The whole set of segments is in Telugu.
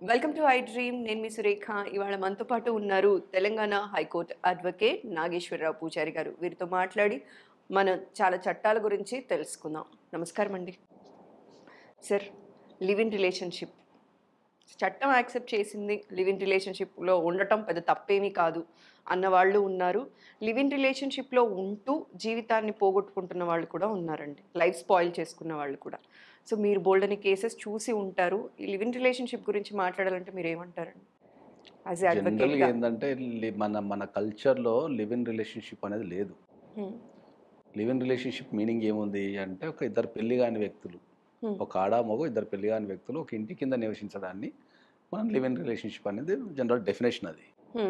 వెల్కమ్ టు ఐ డ్రీమ్ నేను మీ సురేఖ ఇవాళ మనతో పాటు ఉన్నారు తెలంగాణ హైకోర్టు అడ్వకేట్ నాగేశ్వరరావు పూజారి గారు వీరితో మాట్లాడి మనం చాలా చట్టాల గురించి తెలుసుకుందాం నమస్కారం అండి సార్ లివ్ ఇన్ రిలేషన్షిప్ చట్టం యాక్సెప్ట్ చేసింది లివ్ ఇన్ రిలేషన్షిప్లో ఉండటం పెద్ద తప్పేమీ కాదు అన్న వాళ్ళు ఉన్నారు లివ్ ఇన్ రిలేషన్షిప్లో ఉంటూ జీవితాన్ని పోగొట్టుకుంటున్న వాళ్ళు కూడా ఉన్నారండి లైఫ్ స్పాయిల్ చేసుకున్న వాళ్ళు కూడా సో మీరు బోల్డ్ అని కేసెస్ చూసి ఉంటారు ఈ లివ్ ఇన్ రిలేషన్షిప్ గురించి మాట్లాడాలంటే మీరు ఏమంటారండి యాజ్ జనరల్గా అడ్వకేట్గా ఏంటంటే లి- మన మన కల్చర్లో లివ్ ఇన్ రిలేషన్షిప్ అనేది లేదు లివ్ ఇన్ రిలేషన్షిప్ మీనింగ్ ఏముంది అంటే ఒక ఇద్దరు పెళ్లి కాని వ్యక్తులు ఒక ఆడ మగ ఇద్దరు పెళ్లి కాని వ్యక్తులు ఒక ఇంటి కింద నివసించడాన్ని మనం లివ్ ఇన్ రిలేషన్షిప్ అనేది జనరల్ డెఫినేషన్ అది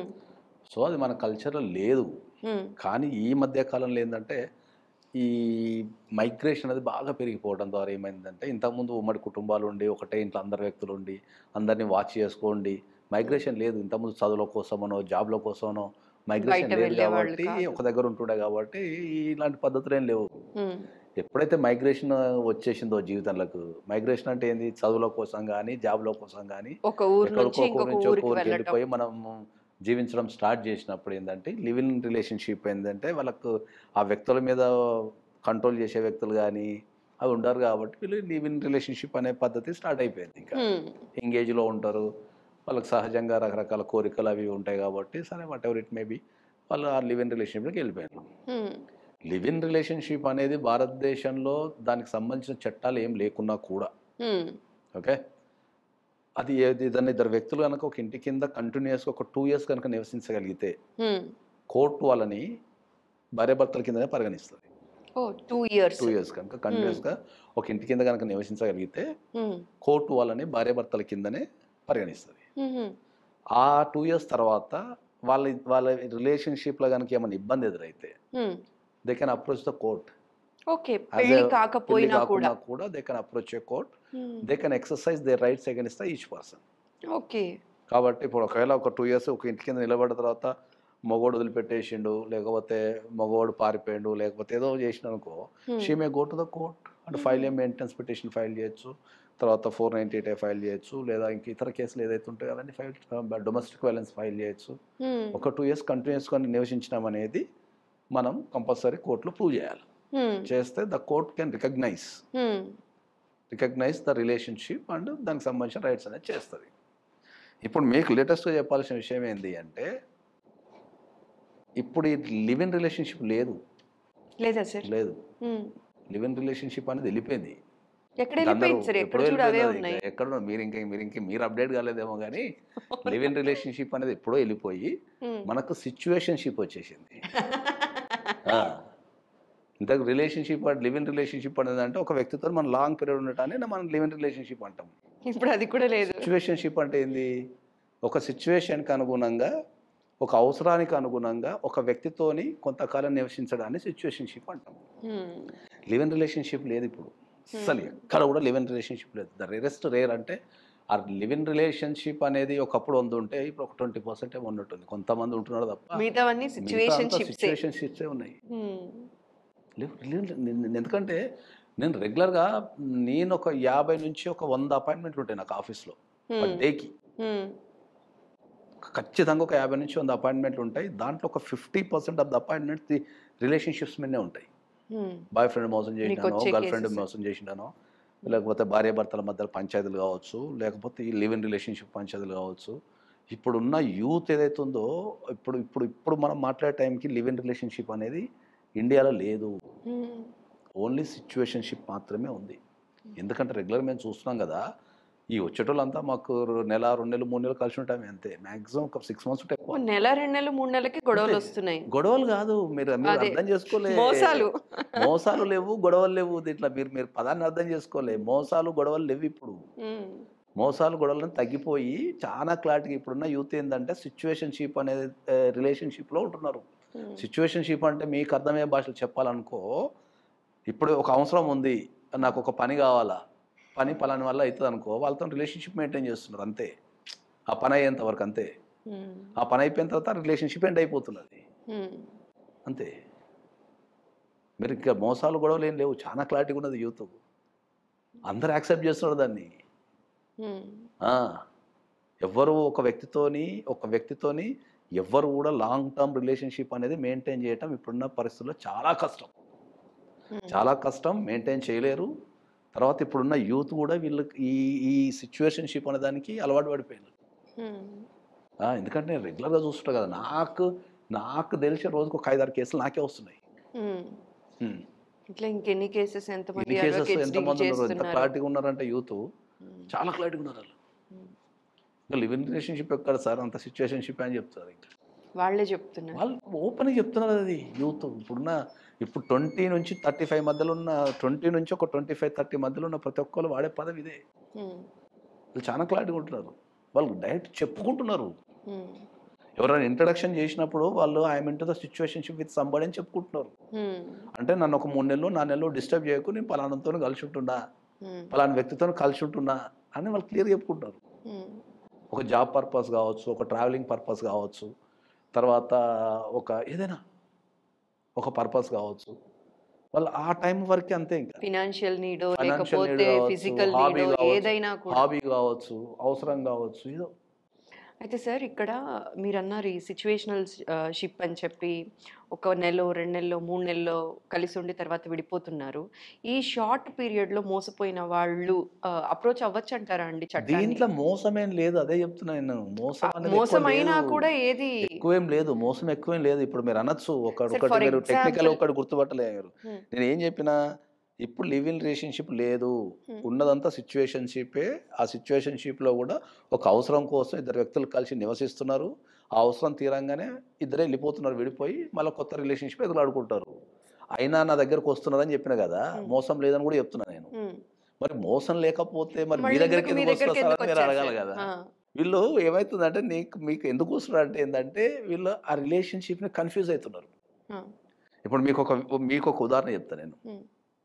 సో అది మన కల్చర్లో లేదు కానీ ఈ మధ్య కాలంలో ఏంటంటే ఈ మైగ్రేషన్ అనేది బాగా పెరిగిపోవడం ద్వారా ఏమైందంటే ఇంతకుముందు ఉమ్మడి కుటుంబాలు ఉండి ఒకటే ఇంట్లో అందరు వ్యక్తులు ఉండి అందరినీ వాచ్ చేసుకోండి మైగ్రేషన్ లేదు ఇంతకుముందు చదువుల కోసమనో జాబ్ల కోసమనో మైగ్రేషన్ బయట లేదు వెళ్ళేవాళ్ళు కాబట్టి కాదు. ఒక దగ్గర ఉంటుండే కాబట్టి ఇలాంటి పద్ధతులు ఏం లేవు ఎప్పుడైతే మైగ్రేషన్ వచ్చేసిందో జీవితంలోకి మైగ్రేషన్ అంటే ఏంది చదువుల కోసం కానీ జాబ్ల కోసం కానీ ఒక ఊరు నుంచి ఎక్కడికో ఇంకొక నుంచి ఒక ఊరికి ఊరికి వెళ్ళటం వెళ్ళిపోయి మనం జీవించడం స్టార్ట్ చేసినప్పుడు ఏంటంటే లివ్ ఇన్ రిలేషన్షిప్ ఏంటంటే వాళ్ళకు ఆ వ్యక్తుల మీద కంట్రోల్ చేసే వ్యక్తులు కానీ అవి ఉండరు కాబట్టి వీళ్ళు లివ్ ఇన్ రిలేషన్షిప్ అనే పద్ధతి స్టార్ట్ అయిపోయింది ఇంకా Hmm. ఎంగేజ్లో ఉంటారు వాళ్ళకి సహజంగా రకరకాల కోరికలు అవి ఉంటాయి కాబట్టి సరే whatever it may be వాళ్ళు ఆ లివ్ ఇన్ రిలేషన్షిప్కి వెళ్ళిపోయారు Hmm. లివ్ ఇన్ రిలేషన్షిప్ అనేది భారతదేశంలో దానికి సంబంధించిన చట్టాలు ఏం లేకున్నా కూడా Hmm. ఓకే అది ఏది దాన్ని ఇద్దరు వ్యక్తులు కనుక ఒక ఇంటి కింద కంటిన్యూస్గా ఒక టూ ఇయర్స్ కనుక నివసించగలిగితే Hmm. కోర్టు వాళ్ళని భార్యాభర్తల కిందనే పరిగణిస్తుంది ఓ టూ ఇయర్స్ టూ ఇయర్స్ కనుక కంటిన్యూస్గా ఒక ఇంటి కింద కనుక నివసించగలిగితే Hmm. కోర్టు వాళ్ళని భార్యాభర్తల కిందనే పరిగణిస్తుంది Hmm. ఆ టూ ఇయర్స్ తర్వాత వాళ్ళ వాళ్ళ రిలేషన్షిప్లో కనుక ఏమైనా ఇబ్బంది ఎదురైతే Hmm. They can approach the court okay పెళ్లి కాకపోయినా కూడా కూడా they can approach a court Hmm. They can exercise they rights against the each person okay కాబట్టి ఇప్పుడు ఒకవేళ ఒక టూ ఇయర్స్ ఒక ఇంటి కింద నిలబడిన తర్వాత మగోడు వదిలిపెట్టేసిండు లేకపోతే మగవాడు పారిపోయిండు లేకపోతే ఏదో చేసిన అనుకో Hmm. She may go to the court అంటే file a maintenance petition file చేయొచ్చు తర్వాత ఫోర్ నైంటీ ఎయిట్ ఫైల్ చేయొచ్చు లేదా ఇంక ఇతర కేసులు ఏదైతే ఉంటాయో అవన్నీ ఫైల్ డొమెస్టిక్ వైలెన్స్ ఫైల్ చేయొచ్చు Hmm. ఒక టూ ఇయర్స్ కంటిన్యూస్గా నివసించడం అనేది మనం కంపల్సరీ కోర్టులో ప్రూవ్ చేయాలి Hmm. చేస్తే the court can recognize Hmm. Recognize the relationship and దానికి సంబంధించిన రైట్స్ అనేది చేస్తుంది ఇప్పుడు మీకు లేటెస్ట్గా చెప్పాల్సిన విషయం ఏంటి అంటే ఇప్పుడు ఈ లివ్ ఇన్ రిలేషన్షిప్ లేదు లేదా సార్ లేదు Hmm. లివ్ ఇన్ రిలేషన్షిప్ అనేది వెళ్ళిపోయింది ఎక్కడ అందరూ వెళ్ళిపోయింది సార్ ఎక్కడ ఎప్పుడో చూడు అవే వెళ్ళిపోయింది ఉన్నాయి అది. ఎక్కడో మీరు ఇంకా మీరు ఇంకా మీరు అప్డేట్ కాలేదేమో కానీ లివ్ ఇన్ రిలేషన్షిప్ అనేది ఎప్పుడో వెళ్ళిపోయి Hmm. మనకు సిచ్యువేషన్షిప్ వచ్చేసింది ఆ. ఇంతకు రిలేషన్షిప్ లివ్ ఇన్ రిలేషన్షిప్ అనేది అంటే ఒక వ్యక్తితో మనం లాంగ్ పీరియడ్ ఉండటాన్ని మనం లివ్ ఇన్ రిలేషన్షిప్ అంటాం ఇప్పుడు అది కూడా లేదు సిచ్యువేషన్షిప్ అంటే ఏంది ఒక సిచ్యువేషన్కి అనుగుణంగా ఒక అవసరానికి అనుగుణంగా ఒక వ్యక్తితోని కొంతకాలం నివసించడాన్ని సిచ్యువేషన్షిప్ అంటాం Hmm. లివ్ ఇన్ రిలేషన్షిప్ లేదు ఇప్పుడు అసలు ఎక్కడ కూడా లివ్ ఇన్ రిలేషన్షిప్ లేదు ద రేరెస్ట్ రేర్ అంటే ఆ లివ్ ఇన్ రిలేషన్షిప్ అనేది ఒకప్పుడు వంద ఉంటే ఇప్పుడు ఒక ట్వంటీ పర్సెంట్ ఏమో ఉన్నట్టుంది కొంతమంది ఉంటున్నారు తప్ప మిగతావన్నీ సిచ్యువేషన్ షిప్సే సిచ్యువేషన్షిప్సే ఉన్నాయి లివ్- లివ్- నేను- ఎందుకంటే నేను రెగ్యులర్గా నేను ఒక యాభై నుంచి ఒక వంద అపాయింట్మెంట్లు ఉంటాయి నాకు ఆఫీస్లో డేకి ఖచ్చితంగా ఒక యాభై నుంచి వంద అపాయింట్మెంట్లు ఉంటాయి దాంట్లో ఒక fifty percent of the appointments relationships మీదనే ఉంటాయి బాయ్ ఫ్రెండ్ మోసం చేసినానో వచ్చే గర్ల్ ఫ్రెండ్ cases. మోసం చేసినానో లేకపోతే భార్యాభర్తల మధ్య పంచాయతీలు కావచ్చు లేకపోతే ఈ లివ్ ఇన్ రిలేషన్షిప్ పంచాయతీలు కావచ్చు ఇప్పుడున్న యూత్ ఏదైతే ఉందో ఇప్పుడు ఇప్పుడు ఇప్పుడు మనం మాట్లాడే టైంకి లివ్ ఇన్ రిలేషన్షిప్ అనేది ఇండియాలో లేదు ఓన్లీ సిచ్యువేషన్షిప్ మాత్రమే ఉంది ఎందుకంటే రెగ్యులర్ మేము చూస్తున్నాం కదా ఈ వచ్చేటోళ్ళంతా మాకు నెల రెండు నెలలు మూడు నెలలు కలిసి ఉంటామే అంతే మాక్సిమం ఒక సిక్స్ మంత్స్ ఉంటే ఎక్కువ నెల రెండు నెలలు మూడు నెలలకి గొడవలు అంతే. వస్తున్నాయి గొడవలు కాదు మీరు మీరు అదే. అర్థం చేసుకోలే మోసాలు మోసాలు లేవు గొడవలు లేవు ఇట్లా మీరు మీరు పదాన్ని అర్థం చేసుకోలే మోసాలు గొడవలు లేవు ఇప్పుడు Hmm. మోసాలు గొడవలను తగ్గిపోయి చాలా క్లారిటీగా ఇప్పుడున్న యూత్ ఏంటంటే సిచ్యువేషన్షిప్ అనేది రిలేషన్షిప్లో ఉంటున్నారు Hmm. సిచ్యువేషన్షిప్ అంటే మీకు అర్థమయ్యే భాషలు చెప్పాలనుకో ఇప్పుడు ఒక అవసరం ఉంది నాకు ఒక పని కావాలా పని పలాని వల్ల అవుతుంది అనుకో వాళ్ళతో రిలేషన్షిప్ మెయింటైన్ చేస్తున్నారు అంతే ఆ పని అయ్యేంత వరకు అంతే Hmm. ఆ పని అయిపోయిన తర్వాత రిలేషన్షిప్ ఎండ్ అయిపోతున్నది Hmm. అంతే మీరు ఇంకా మోసాలు గొడవలు ఏం లేవు చాలా క్లారిటీగా ఉన్నది యూత్ అందరు యాక్సెప్ట్ చేస్తున్నారు దాన్ని Hmm. ఆ. ఎవ్వరు ఒక వ్యక్తితోని ఒక వ్యక్తితోని ఎవ్వరు కూడా లాంగ్ టర్మ్ రిలేషన్షిప్ అనేది మెయింటైన్ చేయటం ఇప్పుడున్న పరిస్థితుల్లో చాలా కష్టం ఉమ్, చాలా కష్టం మెయింటైన్ చేయలేరు తర్వాత ఇప్పుడున్న యూత్ కూడా వీళ్ళకి ఈ ఈ సిచ్యువేషన్షిప్ అనే దానికి అలవాటు పడిపోయారు ఉమ్, ఆ, ఎందుకంటే నేను రెగ్యులర్గా చూస్తుంటా కదా నాకు నాకు తెలిసే రోజుకు ఒక ఐదారు కేసులు నాకే వస్తున్నాయి ఉమ్. ఉమ్. ఇట్లా ఇంకెన్ని కేసెస్ ఎంతమంది ఇన్ని కేసెస్ advocates deal ఎంతమంది ఉన్నారు ఎంత చేస్తున్నారు? క్లారిటీగా ఉన్నారంటే యూత్ ఉమ్, చాలా క్లారిటీగా ఉన్నారు వాళ్ళు ఉమ్. ఇంకా లివ్ ఇన్ రిలేషన్షిప్ ఎక్కడ సార్ అంత సిచ్యువేషన్షిప్ అని చెప్తారు ఇంకా వాళ్ళే చెప్తున్నారు వాళ్ళు ఓపెన్ చెప్తున్నారు అది యూత్ ఇప్పుడున్న ఇప్పుడు ట్వంటీ నుంచి థర్టీ ఫైవ్ మధ్యలో ఉన్న ట్వంటీ నుంచి ఒక ట్వంటీ ఫైవ్ థర్టీ మధ్యలో ఉన్న ప్రతి ఒక్కరు వాడే పదం ఇదే ఉమ్, వాళ్ళు చాలా క్లారిటీగా ఉంటున్నారు వాళ్ళు డైరెక్ట్ చెప్పుకుంటున్నారు ఉమ్, ఎవరైనా ఇంట్రడక్షన్ చేసినప్పుడు వాళ్ళు I'm into the situationship with somebody అని చెప్పుకుంటున్నారు ఉమ్, అంటే నన్ను ఒక మూడు నెలలు నాలుగు నెలలు డిస్టర్బ్ చేయకు నేను పలానాతో కలిసి ఉంటున్నా ఉమ్, పలానా వ్యక్తితో కలిసి ఉంటున్నా అని వాళ్ళు క్లియర్గా చెప్పుకుంటారు ఉమ్, ఒక జాబ్ పర్పస్ కావచ్చు ఒక ట్రావెలింగ్ పర్పస్ కావచ్చు తర్వాత ఒక ఏదైనా ఒక పర్పస్ కావచ్చు వాళ్ళు ఆ టైం వరకే అంతే ఇంకా ఫినాన్షియల్ నీడో Financial need లేకపోతే కావచ్చు, ఫిజికల్ hobby నీడో కావచ్చు, ఏదైనా కూడా హాబీ కావచ్చు అవసరం కావచ్చు ఏదో అయితే సార్ ఇక్కడ మీరు అన్నారు ఈ సిచ్యువేషనల్ షిప్ అని చెప్పి ఒక నెల రెండు నెలలో మూడు నెలల్లో కలిసి ఉండి తర్వాత విడిపోతున్నారు ఈ షార్ట్ పీరియడ్లో మోసపోయిన వాళ్ళు అప్రోచ్ అవ్వచ్చు అంటారా అండి చట్టాన్ని దీంట్లో మోసమేం లేదు అదే చెప్తున్నా నేను మోసం అనేది ఎక్కువ మోసమైనా లేదు. కూడా ఏది ఎక్కువేం లేదు మోసం ఎక్కువేం లేదు ఇప్పుడు మీరు అనొచ్చు ఒక Sir, ఒకటి for మీరు టెక్నికల్ example- ఒకటి గుర్తుపట్టలేరు Hmm. నేను ఏం చెప్పినా ఇప్పుడు లివ్ ఇన్ రిలేషన్షిప్ లేదు Hmm. ఉన్నదంతా సిచ్యువేషన్షిప్పే ఆ సిచ్యువేషన్షిప్లో కూడా ఒక అవసరం కోసం ఇద్దరు వ్యక్తులు కలిసి నివసిస్తున్నారు ఆ అవసరం తీరంగానే ఇద్దరే వెళ్ళిపోతున్నారు విడిపోయి మళ్ళీ కొత్త రిలేషన్షిప్ ఎదులాడుకుంటారు అయినా నా దగ్గరకు వస్తున్నారని చెప్పిన కదా Hmm. మోసం లేదని కూడా చెప్తున్నా నేను ఉమ్. మరి మోసం లేకపోతే మరి మీ మళ్ళీ దగ్గరికి ఎందుకు మీ ఎందుకు దగ్గరికి వస్తారని ఎందుకు మీరు వచ్చారు అడగాలి సార్? కదా ఆ, వీళ్ళు ఏమవుతుందంటే నీకు మీకు ఎందుకు వస్తున్నారు అంటే ఏంటంటే వీళ్ళు ఆ రిలేషన్షిప్ని కన్ఫ్యూజ్ అవుతున్నారు ఆ, ఇప్పుడు మీకు ఒక మీకు ఒక ఉదాహరణ చెప్తాను నేను ఉమ్,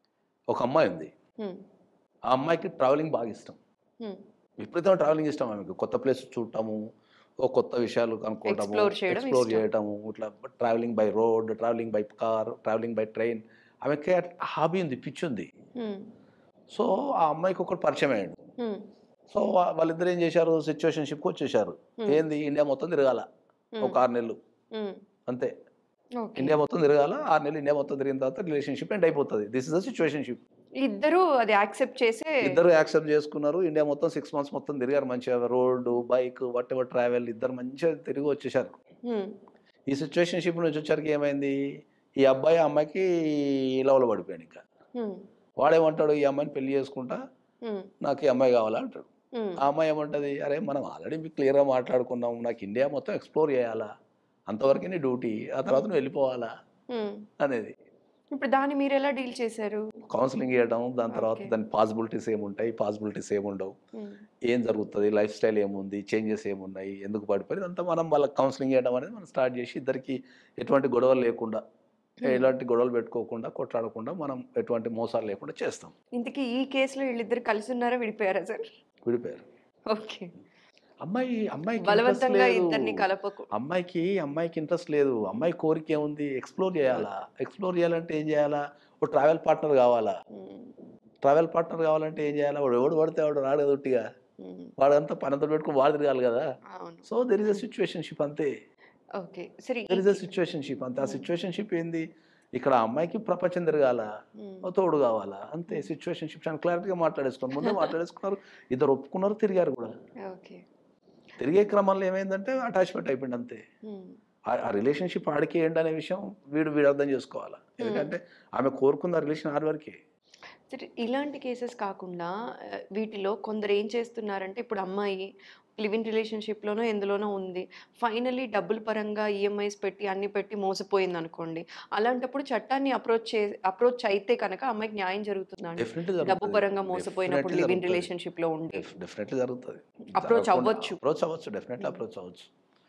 ఒక అమ్మాయి ఉంది ఉమ్, ఆ అమ్మాయికి ట్రావెలింగ్ బాగా ఇష్టం ఉమ్. విపరీతమైన ట్రావెలింగ్ ఇష్టం ఆమెకు కొత్త ప్లేస్ చూడటము ఓ కొత్త విషయాలు కనుక్కోవటము Explore చేయడం ఎక్స్ప్లోర్ ఇష్టం. చేయటము ఇట్లా travelling by road travelling by car travelling by train ఆమెకి హాబీ ఉంది పిచ్చి ఉంది ఉమ్, సో ఆ అమ్మాయికి ఒకటి పరిచయం అయ్యాడు ఉమ్, సో వా- వాళ్ళిద్దరు ఏం చేశారు సిచ్యువేషన్షిప్కి వచ్చేసారు ఉమ్, ఏంది ఇండియా మొత్తం తిరగాల ఉమ్, ఒక ఆరు నెలలు ఉమ్. అంతే ఓకే. ఇండియా మొత్తం తిరగాల ఆరు నెలలు ఇండియా మొత్తం తిరిగిన తర్వాత రిలేషన్షిప్ ఎండ్ అయిపోతుంది దిస్ ఇస్ ద సిచ్యువేషన్షిప్ ఇద్దరు అది యాక్సెప్ట్ చేసే ఇద్దరు యాక్సెప్ట్ చేసుకున్నారు ఇండియా మొత్తం సిక్స్ మంత్స్ మొత్తం తిరిగారు మంచిగా road bike whatever travel ఇద్దరు మంచిగా తిరిగి వచ్చేసారు ఉమ్, ఈ సిచ్యువేషన్షిప్ నుంచి వచ్చరికి ఏమైంది ఈ అబ్బాయి ఆ అమ్మాయికి లవ్లో పడిపోయాడు ఇంకా ఉమ్, వాడేమంటాడు ఈ అమ్మాయిని పెళ్లి చేసుకుంటా ఉమ్, నాకు ఈ అమ్మాయి కావాలా అంటాడు ఉమ్, ఆ అమ్మాయి ఏమంటుంది అరే మనం ఆల్రెడీ మీకు క్లియర్గా మాట్లాడుకున్నాం నాకు ఇండియా మొత్తం ఎక్స్ప్లోర్ చేయాలా అంతవరకు నీ డ్యూటీ ఆ తర్వాత నువ్వు వెళ్ళిపోవాలా ఉమ్. అనేది ఇప్పుడు దాన్ని మీరు ఎలా డీల్ చేశారు కౌన్సిలింగ్ చేయడం దాని తర్వాత Okay. దాని పాసిబిలిటీస్ ఏముంటాయి పాసిబిలిటీస్ ఏముండవు ఉమ్, ఏం జరుగుతుంది లైఫ్ స్టైల్ ఏముంది చేంజెస్ ఏమున్నాయి ఎందుకు పడిపోయి అంతా మనం వాళ్ళకి కౌన్సిలింగ్ చేయడం అనేది మనం స్టార్ట్ చేసి ఇద్దరికి ఎటువంటి గొడవలు లేకుండా Hmm. ఎలాంటి గొడవలు పెట్టుకోకుండా కొట్లాడకుండా మనం ఎటువంటి మోసాలు లేకుండా చేస్తాం ఇంతకీ ఈ కేసులో వీళ్ళిద్దరు కలిసి ఉన్నారా విడిపోయారా సార్ విడిపోయారు ఓకే అమ్మాయి అమ్మాయికి interest బలవంతంగా లేదు. ఇద్దరిని కలపకు అమ్మాయికి అమ్మాయికి ఇంట్రెస్ట్ లేదు అమ్మాయి కోరిక ఏముంది ఎక్స్ప్లోర్ చేయాలా ఎక్స్ప్లోర్ చేయాలంటే ఏం చేయాలా ఒక ట్రావెల్ పార్ట్నర్ కావాలా ఉమ్, ట్రావెల్ పార్ట్నర్ కావాలంటే ఏం చేయాలా వాడు ఎవడు పడితే వాడు రాడు కదా ఉట్టిగా ఉమ్, వాడంతా పనంతా పెట్టుకుని వాడు తిరగాలి కదా అవును so there is a situationship అంతే ఓకే సరే దెర్ ఇస్ అ సిచ్యువేషన్షిప్ అంతే ఆ సిచ్యువేషన్షిప్ ఏంది ఇక్కడ ఆ అమ్మాయికి ప్రపంచం తిరగాల ఓ తోడు కావాలా అంతే సిచ్యువేషన్షిప్ చాలా క్లారిటీగా మాట్లాడేసుకున్నారు ముందే మాట్లాడేసుకున్నారు ఇద్దరు ఒప్పుకున్నారు తిరిగారు కూడా ఓకే తిరిగే క్రమంలో ఏమైందంటే అటాచ్మెంట్ అయిపోయింది అంతే ఉమ్, ఆ- ఆ రిలేషన్షిప్ ఆడికి ఏంటి అనే విషయం వీడు వీడు అర్థం చేసుకోవాలా ఎందుకంటే ఆమె కోరుకున్న రిలేషన్ ఆడి వరకే సరే ఇలాంటి కేసెస్ కాకుండా ఆ, వీటిలో కొందరు ఏం చేస్తున్నారంటే ఇప్పుడు అమ్మాయి లివింగ్ రిలేషన్షిప్లోనో ఎందులోనో ఉంది ఫైనలీ డబ్బుల పరంగా ఈఎంఐస్ పెట్టి అన్ని పెట్టి మోసపోయింది అనుకోండి అలాంటప్పుడు చట్టాన్ని అప్రోచ్ చే అప్రోచ్ అయితే కనుక అమ్మాయికి న్యాయం జరుగుతుందండి డెఫినెట్లీ డబ్బు పరంగా మోసపోయినప్పుడు లివింగ్ రిలేషన్షిప్ లో ఉండి డెఫినెట్లీ జరుగుతుంది Approach అవ్వచ్చు. అప్రోచ్ అవ్వచ్చు డెఫినెట్లీ అప్రోచ్ అవ్వచ్చు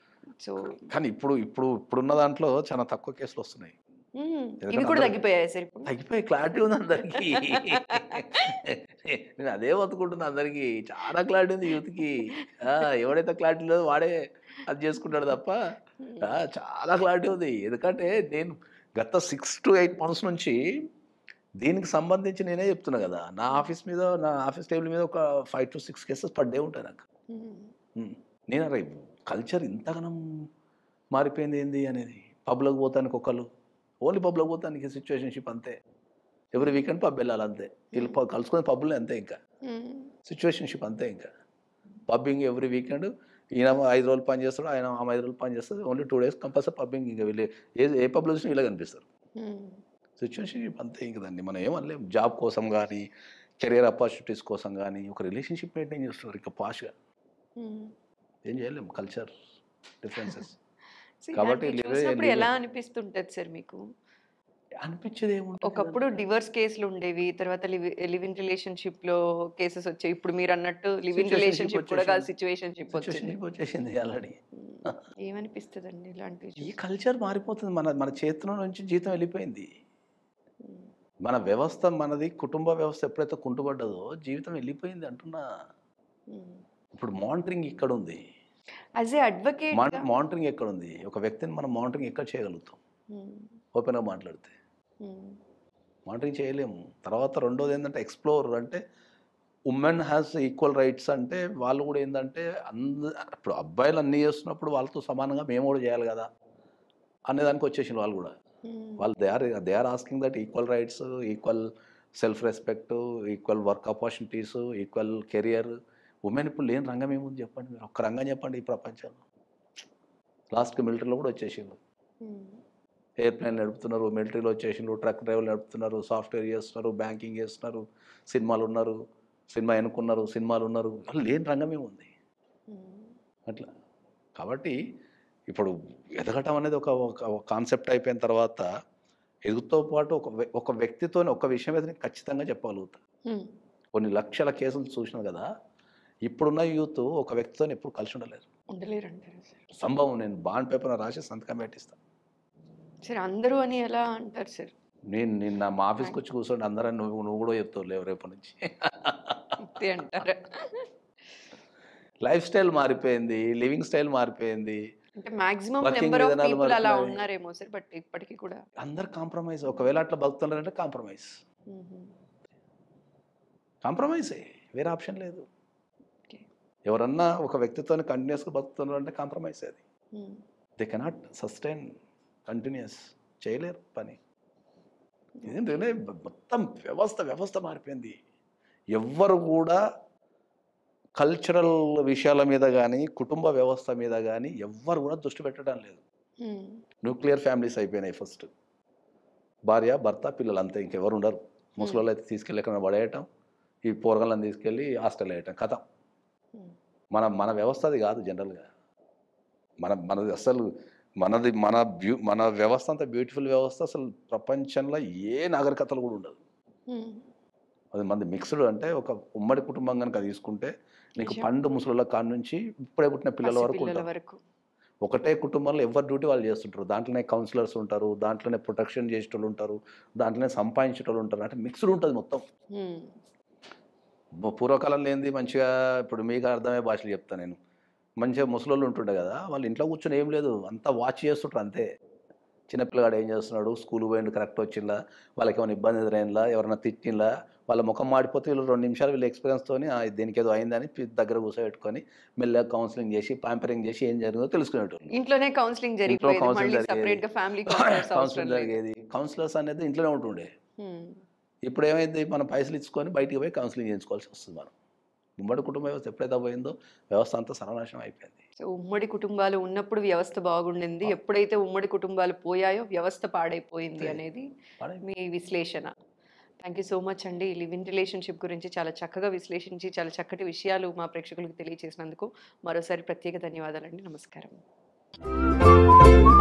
సో కానీ ఇప్పుడు ఇప్పుడు ఇప్పుడున్న దాంట్లో చాలా తక్కువ కేసులు వస్తున్నాయి ఇవి కూడా తగ్గిపోయాయి సార్ ఇప్పుడు తగ్గిపోయి క్లారిటీ ఉంది అందరికి నేను అదే బతుకుంటున్నా అందరికి చాలా క్లారిటీ ఉంది యూత్కి ఆ, ఎవడైతే క్లారిటీ లేదో వాడే అది చేసుకుంటాడు తప్ప ఆ, చాలా క్లారిటీ ఉంది ఎందుకంటే నేను గత సిక్స్ టు ఎయిట్ మంత్స్ నుంచి దీనికి సంబంధించి నేనే చెప్తున్నా కదా నా ఆఫీస్ మీద నా ఆఫీస్ టేబుల్ మీద ఒక five to six cases per day ఉంటాయి నాకు ఉమ్, ఉమ్. నేను అరే కల్చర్ ఇంతగానం మారిపోయింది ఏంది అనేది పబ్లోకి పోతానికి ఒకళ్ళు ఓన్లీ పబ్లోకి పోతానికి సిచ్యువేషన్షిప్ అంతే ఎవ్రీ వీకెండ్ పబ్ వెళ్ళాలి అంతే వీళ్ళు ప- కలుసుకునే పబ్బులే అంతే ఇంకా సిచ్యువేషన్షిప్ అంతే ఇంకా పబ్బింగ్ ఎవ్రీ వీకెండ్ ఈయన ఐదు రోజులు పని చేస్తాడు ఆయన ఆమె ఐదు రోజులు పని చేస్తుంది only two days compulsory pubbing ఇంకా వీళ్ళు ఏ ఏ పబ్లో చూసినా వీళ్ళే కనిపిస్తారు సిచ్యువేషన్షిప్ అంతే ఇంక దాన్ని మనం ఏమనలేం జాబ్ కోసం కానీ కెరియర్ ఆపర్చునిటీస్ కోసం కానీ ఒక రిలేషన్షిప్ మెయింటైన్ చేస్తున్నారు ఇంకా పాష్గా ఏం చేయలేం కల్చర్ డిఫరెన్సెస్ కాబట్టి live- చూసినప్పుడు live- ఎలా అనిపిస్తుంటది సార్ మీకు అనిపించేది ఏముంటుంది ఒకప్పుడు డివర్స్ కేసులు ఉండేవి తర్వాత లివ్ ఇన్ రిలేషన్షిప్ లో కేసెస్ వచ్చాయి ఇప్పుడు మీరు అన్నట్టు లివ్ ఇన్ Situationship రిలేషన్షిప్ కూడా కాదు వచ్చేసింది. సిచ్యువేషన్షిప్ వచ్చింది సిచ్యువేషన్షిప్ వచ్చేసింది ఆల్రెడీ ఉమ్. ఏమనిపిస్తుంది అండి ఇలాంటివి ఈ చూసి? కల్చర్ మారిపోతుంది మన మన చేతిలో నుంచి జీతం వెళ్ళిపోయింది ఉమ్. మన వ్యవస్థ మనది కుటుంబ వ్యవస్థ ఎప్పుడైతే కుంటుపడ్డదో జీవితం వెళ్ళిపోయింది అంటున్నా ఉమ్. ఇప్పుడు మానిటరింగ్ ఇక్కడ ఉంది యాజ్ ఏ అడ్వకేట్ మానిటరింగ్ ఎక్కడ ఉంది ఒక వ్యక్తిని మనం మానిటరింగ్ ఎక్కడ చేయగలుగుతాం ఓపెన్గా మాట్లాడితే మానిటరింగ్ చేయలేము తర్వాత రెండోది ఏంటంటే ఎక్స్ప్లోర్ అంటే ఉమెన్ హ్యాస్ ఈక్వల్ రైట్స్ అంటే వాళ్ళు కూడా ఏంటంటే అంద ఇప్పుడు అబ్బాయిలు అన్నీ చేస్తున్నప్పుడు వాళ్ళతో సమానంగా మేము కూడా చేయాలి కదా అనే దానికి వచ్చేసింది వాళ్ళు కూడా వాళ్ళు they are they are asking that equal rights equal self respect equal work opportunities equal career women ఇప్పుడు లేని రంగం ఏముంది చెప్పండి మీరు ఒక్క రంగం చెప్పండి ఈ ప్రపంచంలో లాస్ట్కి మిలిటరీలో కూడా వచ్చేసిండు ఎయిర్ప్లేన్ నడుపుతున్నారు మిలిటరీలో వచ్చేసిండ్రు ట్రక్ డ్రైవర్లు నడుపుతున్నారు సాఫ్ట్వేర్ చేస్తున్నారు బ్యాంకింగ్ చేస్తున్నారు సినిమాలు ఉన్నారు సినిమా ఎన్నుకున్నారు సినిమాలు ఉన్నారు అసలు లేని రంగం ఏముంది అట్లా కాబట్టి ఇప్పుడు ఎదగటం అనేది ఒక ఒక కాన్సెప్ట్ అయిపోయిన తర్వాత ఎదుగుతో పాటు ఒక వ్య- ఒక వ్యక్తితో ఒక విషయం అయితే నేను ఖచ్చితంగా చెప్పగలుగుతా కొన్ని లక్షల కేసులు చూసినా కదా ఇప్పుడున్న యూత్ ఒక వ్యక్తితో ఎప్పుడు కలిసి ఉండలేరు ఉండలేరంటారు సార్ సంభవం నేను బాండ్ పేపర్ రాసి సంతకం పెట్టిస్తాను సార్ అందరూ అని ఎలా అంటారు సార్ నేను నిన్న మా ఆఫీస్కి వచ్చి కూర్చోండి అందరూ నువ్వు నువ్వు కూడా చెప్తావు లేవు రేపు నుంచి అంతే అంటారు లైఫ్ స్టైల్ మారిపోయింది లివింగ్ స్టైల్ మారిపోయింది అంటే మాక్సిమం Working నెంబర్ ఆఫ్ విధానాలు పీపుల్ అలా మారుతున్నాయి. ఉన్నారేమో సార్ బట్ ఇప్పటికీ కూడా అందరు కాంప్రమైజ్ ఒకవేళ అట్లా బతుకుతున్నారంటే కాంప్రమైజ్ కాంప్రమైజే వేరే ఆప్షన్ లేదు Okay. ఎవరన్నా ఒక వ్యక్తితో కంటిన్యూస్గా బతుకుతున్నారు అంటే కాంప్రమైజ్ అది దే కెనాట్ సస్టైన్ కంటిన్యూస్ చేయలేరు పని ఏంటంటే మొత్తం వ్యవస్థ వ్యవస్థ మారిపోయింది ఎవ్వరు కూడా కల్చరల్ విషయాల మీద కానీ కుటుంబ వ్యవస్థ మీద కానీ ఎవ్వరు కూడా దృష్టి పెట్టడం లేదు న్యూక్లియర్ ఫ్యామిలీస్ అయిపోయినాయి ఫస్ట్ భార్య భర్త పిల్లలు అంతే ఇంకెవరు ఉండరు ముసలి అయితే తీసుకెళ్ళి ఎక్కడ పడేయటం ఈ పోరగాళ్ళని తీసుకెళ్ళి హాస్టల్ వేయటం కథ మన మన వ్యవస్థ అది కాదు జనరల్గా మన మనది అసలు మనది మన బ్యూ మన వ్యవస్థ అంత బ్యూటిఫుల్ వ్యవస్థ అసలు ప్రపంచంలో ఏ నాగరికతలు కూడా ఉండదు అది మంది మిక్స్డ్ అంటే ఒక ఉమ్మడి కుటుంబం కనుక తీసుకుంటే నీకు నిజం. పండు ముసలిల కాడ నుంచి ఇప్పుడే పుట్టిన పిల్లల వరకు పిల్లల ఉంటారు వరకు ఒకటే కుటుంబంలో ఎవరి డ్యూటీ వాళ్ళు చేస్తుంటారు దాంట్లోనే కౌన్సిలర్స్ ఉంటారు దాంట్లోనే ప్రొటెక్షన్ చేసేటోళ్ళు ఉంటారు దాంట్లోనే సంపాదించేటోళ్ళు ఉంటారు అంటే మిక్స్డ్ ఉంటుంది మొత్తం ఉమ్. బ- పూర్వకాలంలో ఏంది మంచిగా ఇప్పుడు మీకు అర్థమయ్యే భాషలు చెప్తాను నేను మంచిగా ముసలోళ్ళు ఉంటుండే కదా వాళ్ళు ఇంట్లో కూర్చొని ఏం లేదు అంతా వాచ్ చేస్తుంటారు అంతే చిన్నపిల్లగాడు ఏం చేస్తున్నాడు స్కూల్ పోయిండు కరెక్ట్ వచ్చిందా వాళ్ళకి ఏమైనా ఇబ్బంది ఎదురైందా ఎవరైనా తిట్టిందా వాళ్ళ ముఖం మాడిపోతే వీళ్ళు రెండు నిమిషాలు వీళ్ళ ఎక్స్పీరియన్స్తోని దీనికి ఏదో అయిందని పి- దగ్గర కూర్చోబెట్టుకొని మెల్లగా కౌన్సిలింగ్ చేసి ప్యాంపరింగ్ చేసి ఏం జరిగిందో తెలుసుకునేటోళ్ళు ఇంట్లోనే కౌన్సిలింగ్ ఇంట్లో జరిగిపోయేది counselling మళ్ళీ జరిగేది. సపరేట్ గా ఫ్యామిలీ కౌన్సిలర్స్ అవసరం కౌన్సిలింగ్ లేదు జరిగేది కౌన్సిలర్స్ అనేది ఇంట్లోనే ఉంటుండే ఉమ్. ఇప్పుడు ఏమైంది మనం పైసలు ఇచ్చుకొని బయటికి పోయి కౌన్సిలింగ్ చేయించుకోవాల్సి వస్తుంది మనం ఉమ్మడి కుటుంబ వ్యవస్థ ఎప్పుడైతే పోయిందో వ్యవస్థ అంతా సర్వనాశనం అయిపోయింది సో ఉమ్మడి కుటుంబాలు ఉన్నప్పుడు వ్యవస్థ బాగుండింది ఎప్పుడైతే ఉమ్మడి కుటుంబాలు పోయాయో వ్యవస్థ పాడైపోయింది అంతే. అనేది పాడై- మీ విశ్లేషణ థ్యాంక్ యూ సో మచ్ అండి లివ్ ఇన్ రిలేషన్షిప్ గురించి చాలా చక్కగా విశ్లేషించి చాలా చక్కటి విషయాలు మా ప్రేక్షకులకు తెలియజేసినందుకు మరోసారి ప్రత్యేక ధన్యవాదాలండి నమస్కారం